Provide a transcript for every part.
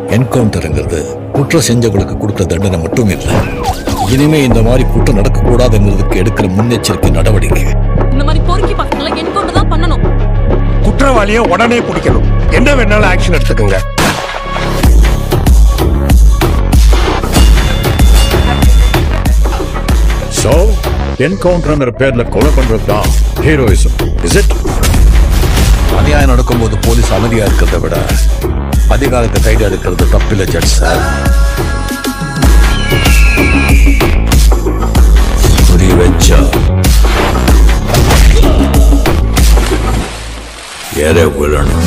என்கவுண்டருங்கிறது குற்றம் செஞ்சவங்களுக்கு கொடுக்குற தண்டனை மட்டும் இல்லை இனிமே இந்த மாதிரி குற்றம் நடக்கக்கூடாதுங்கிறதுக்கு எடுக்கிற முன்னெச்சரிக்கை நடவடிக்கை இந்த மாதிரி பொறுக்கி பசங்களை என்கவுண்டர் தான் பண்ணணும் குற்றவாளியை உடனே பிடிக்கணும் என்ன வேணாலும் ஆக்ஷன் எடுத்துக்கோங்க ஸோ என்கவுண்டர்ங்கிற பேர்ல கொலை பண்றது தான் ஹீரோயிசம் இஸ் இட் அநியாயம் நடக்கும்போது போலீஸ் அமைதியா இருக்கிறத விட அதிகாரத்தை கைது எடுக்கிறது தப்பில்லை ஜட்ஜ் சார் புரிய வச்சா எற விழணும்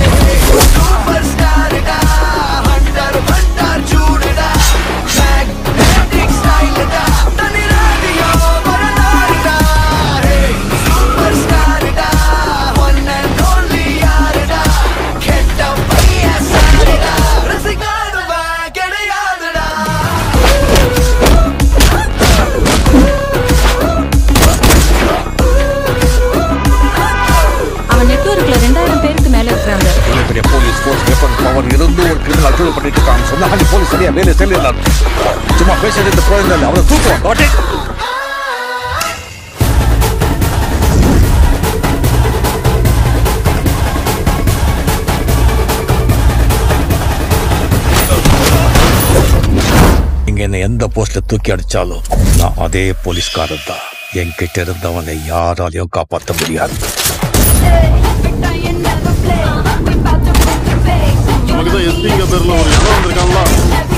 அவன் நெட்வொர்க்ல ரெண்டாயிரம் பேருக்கு மேல இருக்கிறாங்க இவ்வளவு பெரிய போலீஸ் ஃபோர்ஸ் வெப்பன் பவர் இருந்து ஒரு கிரிமினல் அட்ரோல் பண்ணிட்டு இருக்காங்க சொன்னா அந்த போலீஸ் சரியா வேலை செய்யல சும்மா பேசிட்டு இருந்த பிரயோஜனம் இல்லை அவனை தூக்குவான் got it? நீங்க என்ன எந்த போஸ்ட்ல தூக்கி அடிச்சாலும் நான் அதே போலீஸ்காரன் தான் என்கிட்ட இருந்தவனை யாராலையும் காப்பாற்ற முடியாது நமக்கு தான் எஸ்பிங்க பேர்ல ஒரு இடம் வந்திருக்காங்களா